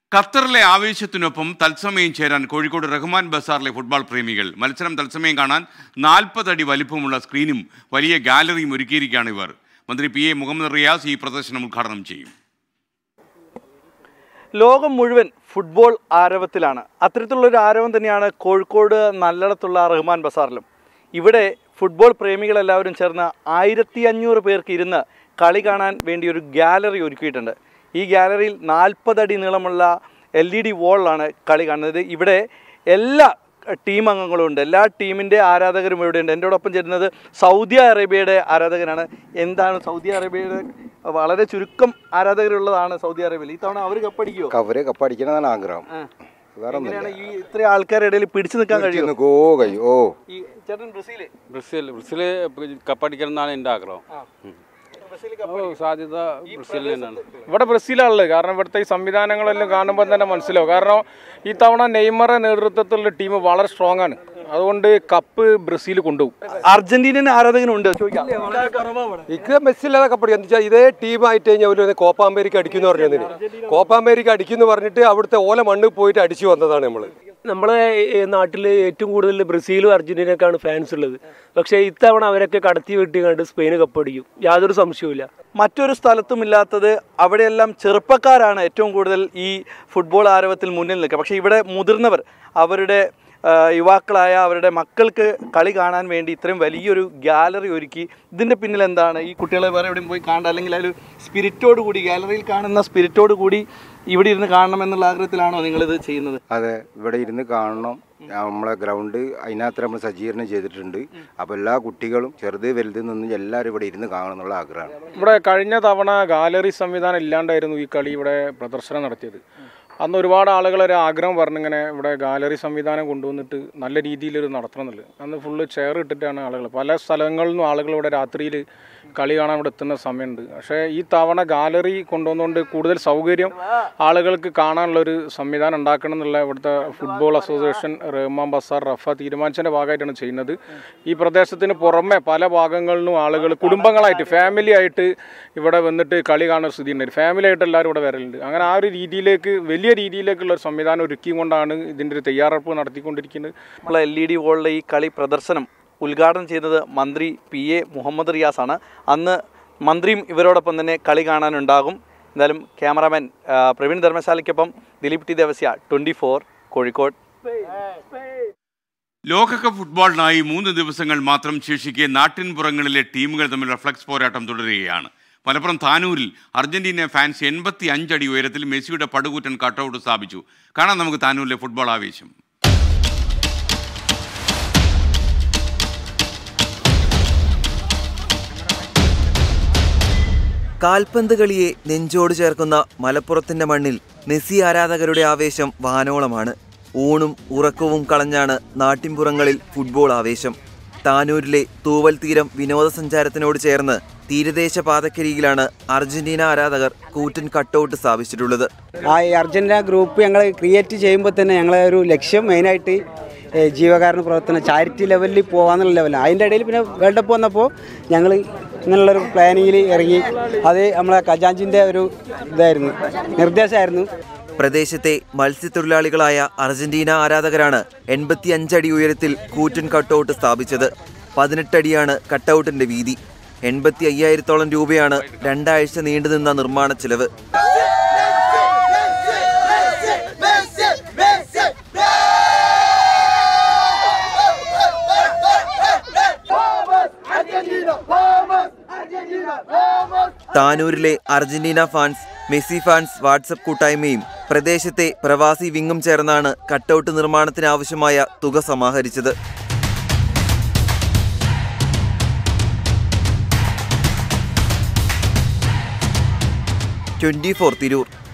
ഖത്തറിലെ ആവേശത്തിനൊപ്പം തത്സമയം ചേരാൻ കോഴിക്കോട് റഹ്മാൻ ബസാറിലെ ഫുട്ബോൾ പ്രേമികൾ മത്സരം തത്സമയം കാണാൻ നാൽപ്പത് അടി വലിപ്പമുള്ള സ്ക്രീനും വലിയ ഗാലറിയും ഒരുക്കിയിരിക്കുകയാണ് ഇവർ മന്ത്രി പി എ മുഹമ്മദ് റിയാസ് ഈ പ്രദർശനം ഉദ്ഘാടനം ചെയ്യും ലോകം മുഴുവൻ ഫുട്ബോൾ ആരവത്തിലാണ് അത്തരത്തിലുള്ള ഒരു ആരവം തന്നെയാണ് കോഴിക്കോട് നല്ലടത്തുള്ള റഹ്മാൻ ബസാറിലും ഇവിടെ ഫുട്ബോൾ പ്രേമികളെല്ലാവരും ചേർന്ന് ആയിരത്തി അഞ്ഞൂറ് പേർക്ക് ഇരുന്ന് കളി കാണാൻ വേണ്ടി ഒരു ഗാലറി ഒരുക്കിയിട്ടുണ്ട് ഈ ഗാലറിയിൽ നാൽപ്പതടി നീളമുള്ള എൽ ഇ ഡി വോളിലാണ് കളി കാണുന്നത് ഇവിടെ എല്ലാ ടീം അംഗങ്ങളും ഉണ്ട് എല്ലാ ടീമിൻ്റെ ആരാധകരും ഇവിടെ ഉണ്ട് എൻ്റെ ചേരുന്നത് സൗദി അറേബ്യയുടെ ആരാധകനാണ് എന്താണ് സൗദി അറേബ്യയുടെ വളരെ ചുരുക്കം ആരാധകരുള്ളതാണ് സൗദി അറേബ്യയിൽ ഈ തവണ അവർ കപ്പടിക്കുമോ അവര് കപ്പടിക്കണമെന്നാണ് ആഗ്രഹം വേറെ എങ്ങനെയാണ് ഈ ഇത്ര ആൾക്കാരുടെ ഇടയിൽ പിടിച്ചു നിൽക്കാൻ കഴിയുമോ ഒന്നുമില്ല ഓ കഴിയും ഓ ഈ ചേട്ടൻ ബ്രസീല് ബ്രസീൽ ബ്രസീൽ കപ്പടിക്കണം എന്നാണ് എൻ്റെ ആഗ്രഹം ഓ സാധ്യത ബ്രസീലിൽ തന്നെയാണ് ഇവിടെ ബ്രസീലാണുള്ളത് കാരണം ഇവിടുത്തെ ഈ സംവിധാനങ്ങളെല്ലാം കാണുമ്പോൾ തന്നെ മനസ്സിലാവും കാരണം ഈ തവണ നെയ്മറുടെ നേതൃത്വത്തിലുള്ള ടീം വളരെ സ്ട്രോങ് ആണ് അതുകൊണ്ട് കപ്പ് ബ്രസീൽ കൊണ്ടുപോകും അർജന്റീനൻ ആരാധകനുണ്ട് ചോദിക്കാം ഇക്ക് മെസ്സില്ലാതെ കപ്പടിക്കുക എന്താ വെച്ചാൽ ഇതേ ടീമായിട്ട് കഴിഞ്ഞാൽ ഒരു കോപ്പ അമേരിക്ക അടിക്കുന്നു പറഞ്ഞതിന് കോപ്പ അമേരിക്ക അടിക്കുന്നു പറഞ്ഞിട്ട് അവിടുത്തെ ഓല മണ്ണ് പോയിട്ട് അടിച്ചു വന്നതാണ് നമ്മൾ നമ്മളെ നാട്ടിൽ ഏറ്റവും കൂടുതൽ ബ്രസീലും അർജന്റീനക്കാണ് ഫാൻസ് ഉള്ളത് പക്ഷേ ഇത്തവണ അവരൊക്കെ കടത്തി വെട്ടി കണ്ട് സ്പെയിന് കപ്പടിക്കും യാതൊരു സംശയവുമില്ല മറ്റൊരു സ്ഥലത്തും ഇല്ലാത്തത് അവിടെയെല്ലാം ചെറുപ്പക്കാരാണ് ഏറ്റവും കൂടുതൽ ഈ ഫുട്ബോൾ ആരവത്തിൽ മുന്നിൽ നിൽക്കുക പക്ഷേ ഇവിടെ മുതിർന്നവർ അവരുടെ ആ, യുവാക്കളായ അവരുടെ മക്കൾക്ക് കളി കാണാൻ വേണ്ടി ഇത്രയും വലിയൊരു ഗാലറി ഒരുക്കി ഇതിൻ്റെ പിന്നിൽ എന്താണ് ഈ കുട്ടികളെ വേറെ എവിടെയും പോയി കാണണ്ട അല്ലെങ്കിൽ ആ ഒരു സ്പിരിറ്റോട് കൂടി ഗാലറിയിൽ കാണുന്ന സ്പിരിറ്റോട് കൂടി ഇവിടെ ഇരുന്ന് കാണണം എന്നുള്ള ആഗ്രഹത്തിലാണോ നിങ്ങളിത് ചെയ്യുന്നത് അതെ ഇവിടെ ഇരുന്ന് കാണണം നമ്മളെ ഗ്രൗണ്ട് അതിനകത്ത് നമ്മൾ സജ്ജീകരണം ചെയ്തിട്ടുണ്ട് അപ്പോൾ എല്ലാ കുട്ടികളും ചെറുത് വലുത് നിന്ന് എല്ലാവരും ഇവിടെ ഇരുന്ന് കാണണം എന്നുള്ള ആഗ്രഹമാണ് ഇവിടെ കഴിഞ്ഞ തവണ ഗാലറി സംവിധാനം ഇല്ലാണ്ടായിരുന്നു ഈ കളി ഇവിടെ പ്രദർശനം നടത്തിയത് അന്ന് ഒരുപാട് ആളുകൾ ഒരു ആഗ്രഹം പറഞ്ഞിങ്ങനെ ഇവിടെ ഗാലറി സംവിധാനം കൊണ്ടുവന്നിട്ട് നല്ല രീതിയിലൊരു നടത്തണം എന്നുള്ളത് അന്ന് ഫുള്ള് ചെയർ ഇട്ടിട്ടാണ് ആളുകൾ പല സ്ഥലങ്ങളിൽ നിന്നും ആളുകൾ ഇവിടെ രാത്രിയിൽ കളി കാണാൻ ഇവിടെ എത്തുന്ന സമയമുണ്ട് പക്ഷേ ഈ തവണ ഗാലറി കൊണ്ടുവന്നുകൊണ്ട് കൂടുതൽ സൗകര്യം ആളുകൾക്ക് കാണാനുള്ള ഒരു സംവിധാനം ഉണ്ടാക്കണം എന്നുള്ള ഇവിടുത്തെ ഫുട്ബോൾ അസോസിയേഷൻ റഹ്മാൻ ബസാർ റഫ തീരുമാനിച്ചതിൻ്റെ ഭാഗമായിട്ടാണ് ചെയ്യുന്നത് ഈ പ്രദേശത്തിന് പുറമെ പല ഭാഗങ്ങളിൽ നിന്നും ആളുകൾ കുടുംബങ്ങളായിട്ട് ഫാമിലി ആയിട്ട് ഇവിടെ വന്നിട്ട് കളി കാണുന്ന സ്ഥിതി ഉണ്ട് ഫാമിലി ആയിട്ട് എല്ലാവരും ഇവിടെ വരലുണ്ട് അങ്ങനെ ആ ഒരു രീതിയിലേക്ക് വലിയ രീതിയിലേക്കുള്ള ഒരു സംവിധാനം ഒരുക്കിക്കൊണ്ടാണ് ഇതിൻ്റെ ഒരു തയ്യാറെടുപ്പ് നടത്തിക്കൊണ്ടിരിക്കുന്നത് നമ്മളെ എൽ ഇ ഡി വോളിലെ ഈ കളി പ്രദർശനം ഉദ്ഘാടനം ചെയ്തത് മന്ത്രി പി എ മുഹമ്മദ് റിയാസാണ് അന്ന് മന്ത്രിയും ഇവരോടൊപ്പം തന്നെ കളി കാണാനുണ്ടാകും എന്തായാലും ക്യാമറാമാൻ ആ, പ്രവീൺ ധർമ്മശാലയ്ക്കൊപ്പം Dileep T Devasya twenty four Kozhikode ലോകകപ്പ് ഫുട്ബോളിനായി മൂന്ന് ദിവസങ്ങൾ മാത്രം ശേഷിക്കെ നാട്ടിൻപുറങ്ങളിലെ ടീമുകൾ തമ്മിലുള്ള ഫ്ലക്സ് പോരാട്ടം തുടരുകയാണ് മലപ്പുറം താനൂരിൽ അർജന്റീന ഫാൻസ് എൺപത്തി അഞ്ചടി ഉയരത്തിൽ മെസ്സിയുടെ പടുകൂറ്റൻ കട്ടൗട്ട് സ്ഥാപിച്ചു കാണാം നമുക്ക് താനൂരിലെ ഫുട്ബോൾ ആവേശം കാൽപന്ത് കളിയെ നെഞ്ചോട് ചേർക്കുന്ന മലപ്പുറത്തിന്റെ മണ്ണിൽ മെസ്സി ആരാധകരുടെ ആവേശം വാനോളമാണ് ഊണും ഉറക്കവും കളഞ്ഞാണ് നാട്ടിൻപുറങ്ങളിൽ ഫുട്ബോൾ ആവേശം താനൂരിലെ തൂവൽ തീരം വിനോദസഞ്ചാരത്തിനോട് ചേർന്ന് തീരദേശ പാതക്കരികിലാണ് അർജന്റീന ആരാധകർ കൂറ്റൻ കട്ടൗട്ട് സ്ഥാപിച്ചിട്ടുള്ളത് ആ ഈ അർജന്റീന ഗ്രൂപ്പ് ഞങ്ങൾ ക്രിയേറ്റ് ചെയ്യുമ്പോൾ തന്നെ ഞങ്ങളെ ഒരു ലക്ഷ്യം മെയിനായിട്ട് ഏഹ്, ജീവകാരുണ്യ പ്രവർത്തനം ചാരിറ്റി ലെവലിൽ പോകാന്നുള്ള ലെവലാണ് അതിൻ്റെ ഇടയിൽ പിന്നെ വേൾഡ് കപ്പ് വന്നപ്പോൾ ഞങ്ങൾ ഇങ്ങനെയുള്ളൊരു പ്ലാനിങ്ങിൽ ഇറങ്ങി അത് നമ്മളെ ഖജാഞ്ചിൻ്റെ ഒരു ഇതായിരുന്നു നിർദ്ദേശമായിരുന്നു പ്രദേശത്തെ മത്സ്യത്തൊഴിലാളികളായ അർജന്റീന ആരാധകരാണ് എൺപത്തി അഞ്ചടി ഉയരത്തിൽ കൂറ്റൻ കട്ടൗട്ട് സ്ഥാപിച്ചത് പതിനെട്ടടിയാണ് കട്ടൗട്ടിന്റെ വീതി എൺപത്തി അയ്യായിരത്തോളം രൂപയാണ് രണ്ടാഴ്ച നീണ്ടുനിന്ന നിർമ്മാണ ചെലവ് താനൂരിലെ Argentina fans Messi fans WhatsApp കൂട്ടായ്മയും പ്രദേശത്തെ പ്രവാസി വിങ്ങും ചേർന്നാണ് കട്ടൗട്ട് നിർമ്മാണത്തിനാവശ്യമായ തുക സമാഹരിച്ചത് ട്വന്റി ഫോർ തിരൂർ